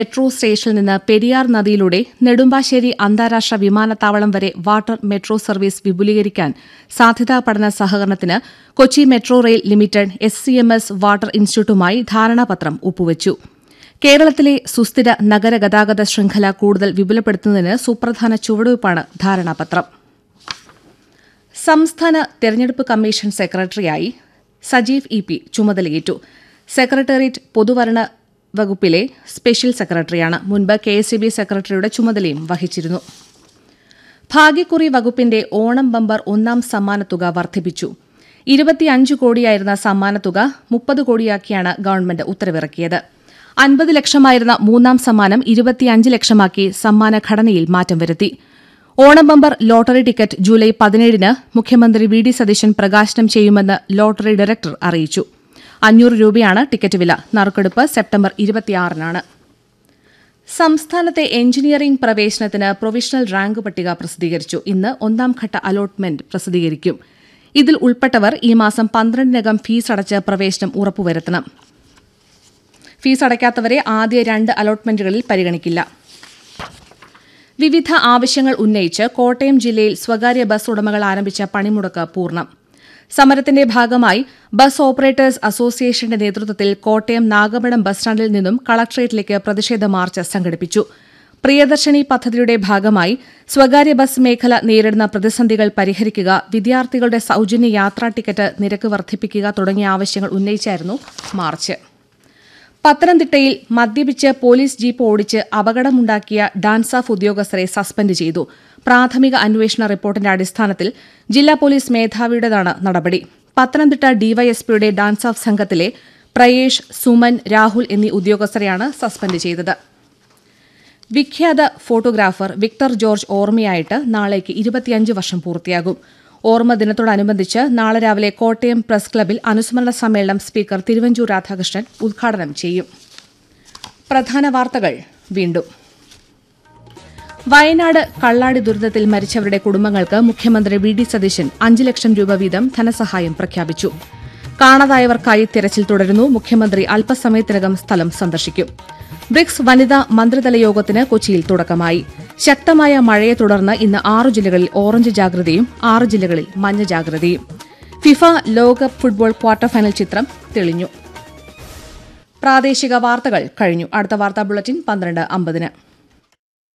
metro സ്റ്റേഷനിൽ നിന്ന് പെരിയാർ നദിയിലൂടെ നെടുമ്പാശ്ശേരി അന്താരാഷ്ട്ര വിമാനത്താവളം വരെ വാട്ടർ മെട്രോ സർവീസ് വിപുലീകരിക്കാൻ സാധ്യതാ പഠന സഹകരണത്തിന് Kochi metro rail limited S C M S water ഇൻസ്റ്റിറ്റ്യൂട്ടുമായി ധാരണാപത്രം ഒപ്പുവച്ചു കേരളത്തിലെ സുസ്ഥിര നഗര ഗതാഗത ശൃംഖല കൂടുതൽ വിപുലപ്പെടുത്തുന്നതിന് സുപ്രധാന ചുവടുവയ്പ്പാണ് ധാരണാപത്രം സംസ്ഥാന തെരഞ്ഞെടുപ്പ് കമ്മീഷൻ സെക്രട്ടറിയായി സജീവ് ഇ പി ചുമതലയേറ്റു സെക്രട്ടേറിയറ്റ് പൊതുഭരണ വകുപ്പിലെ സ്പെഷ്യൽ സെക്രട്ടറിയാണ് മുൻപ് കെ എസ് ബി സെക്രട്ടറിയുടെ ചുമതലയും വഹിച്ചിരുന്നു ഭാഗ്യക്കുറി വകുപ്പിന്റെ ഓണം ബമ്പർ ഒന്നാം സമ്മാനത്തുക വർദ്ധിപ്പിച്ചു ഇരുപത്തിയഞ്ച് കോടിയായിരുന്ന സമ്മാനത്തുക മുപ്പത് കോടിയാക്കിയാണ് ഗവൺമെന്റ് ഉത്തരവിറക്കിയത് അൻപത് ലക്ഷമായിരുന്ന മൂന്നാം സമ്മാനം ഇരുപത്തിയഞ്ച് ലക്ഷമാക്കി സമ്മാന ഘടനയിൽ മാറ്റം വരുത്തി Onam bumper lottery ticket July പതിനേഴിന് മുഖ്യമന്ത്രി വി ഡി സതീശൻ പ്രകാശനം ചെയ്യുമെന്ന് ലോട്ടറി ഡയറക്ടർ അറിയിച്ചു അഞ്ഞൂറ് രൂപയാണ് ടിക്കറ്റ് വില നറുക്കെടുപ്പ് സെപ്റ്റംബർ ഇരുപത്തിയാറിനാണ് സംസ്ഥാനത്തെ എഞ്ചിനീയറിംഗ് പ്രവേശനത്തിന് പ്രൊവിഷണൽ റാങ്ക് പട്ടിക പ്രസിദ്ധീകരിച്ചു ഇന്ന് ഒന്നാം ഘട്ട അലോട്ട്മെന്റ് പ്രസിദ്ധീകരിക്കും ഇതിൽ ഉൾപ്പെട്ടവർ ഈ മാസം പന്ത്രണ്ടിനകം ഫീസ് അടച്ച് പ്രവേശനം ഉറപ്പുവരുത്തണം ഫീസ് അടയ്ക്കാത്തവരെ ആദ്യ രണ്ട് അലോട്ട്മെന്റുകളിൽ പരിഗണിക്കില്ല വിവിധ ആവശ്യങ്ങൾ ഉന്നയിച്ച് കോട്ടയം ജില്ലയിൽ സ്വകാര്യ ബസ് ഉടമകൾ ആരംഭിച്ച പണിമുടക്ക് പൂർണ്ണം സമരത്തിന്റെ ഭാഗമായി ബസ് ഓപ്പറേറ്റേഴ്സ് അസോസിയേഷന്റെ നേതൃത്വത്തിൽ കോട്ടയം നാഗമഠം ബസ് സ്റ്റാൻഡിൽ നിന്നും കളക്ടറേറ്റിലേക്ക് പ്രതിഷേധ മാർച്ച് സംഘടിപ്പിച്ചു പ്രിയദർശിനി പദ്ധതിയുടെ ഭാഗമായി സ്വകാര്യ ബസ് മേഖല നേരിടുന്ന പ്രതിസന്ധികൾ പരിഹരിക്കുക വിദ്യാർത്ഥികളുടെ സൌജന്യ യാത്രാ ടിക്കറ്റ് നിരക്ക് വർദ്ധിപ്പിക്കുക തുടങ്ങിയ ആവശ്യങ്ങൾ ഉന്നയിച്ചായിരുന്നു മാർച്ച് പത്തനംതിട്ടയിൽ മദ്യപിച്ച് പോലീസ് ജീപ്പ് ഓടിച്ച് അപകടമുണ്ടാക്കിയ ഡാൻസ് ഓഫ് ഉദ്യോഗസ്ഥരെ സസ്പെൻഡ് ചെയ്തു പ്രാഥമിക അന്വേഷണ റിപ്പോർട്ടിന്റെ അടിസ്ഥാനത്തിൽ ജില്ലാ പോലീസ് മേധാവിയുടേതാണ് നടപടി പത്തനംതിട്ട ഡിവൈഎസ്പിയുടെ ഡാൻസ് ഓഫ് സംഘത്തിലെ പ്രയേഷ് സുമൻ രാഹുൽ എന്നീ ഉദ്യോഗസ്ഥരെയാണ് സസ്പെൻഡ് ചെയ്തത് വിഖ്യാത ഫോട്ടോഗ്രാഫർ വിക്ടർ ജോർജ് ഓർമ്മയായിട്ട് നാളേക്ക് ഇരുപത്തിയഞ്ച് വർഷം പൂർത്തിയാകും ഓർമ്മ ദിനത്തോടനുബന്ധിച്ച് നാളെ രാവിലെ കോട്ടയം പ്രസ് ക്ലബിൽ അനുസ്മരണ സമ്മേളനം സ്പീക്കർ തിരുവഞ്ചൂർ രാധാകൃഷ്ണൻ ഉദ്ഘാടനം ചെയ്യും പ്രധാന വാർത്തകൾ വീണ്ടും വയനാട് കള്ളാടി ദുരന്തത്തിൽ മരിച്ചവരുടെ കുടുംബങ്ങൾക്ക് മുഖ്യമന്ത്രി വി ഡി സതീശൻ അഞ്ച് ലക്ഷം രൂപ വീതം ധനസഹായം പ്രഖ്യാപിച്ചു കാണാതായവർക്കായി തിരച്ചിൽ തുടരുന്നു മുഖ്യമന്ത്രി അല്പസമയത്തിനകം സ്ഥലം സന്ദർശിക്കും ബ്രിക്സ് വനിതാ മന്ത്രിതല യോഗത്തിന് കൊച്ചിയിൽ തുടക്കമായി ശക്തമായ മഴയെ തുടർന്ന് ഇന്ന് ആറു ജില്ലകളിൽ ഓറഞ്ച് ജാഗ്രതയും ആറ് ജില്ലകളിൽ മഞ്ഞ ജാഗ്രതയും ഫിഫ ലോകകപ്പ് ഫുട്ബോൾ ക്വാർട്ടർ ഫൈനൽ ചിത്രം തെളിഞ്ഞു പ്രാദേശിക വാർത്തകൾ കഴിഞ്ഞു അടുത്ത വാർത്താ ബുള്ളറ്റിൻ പന്ത്രണ്ട് അമ്പതിന്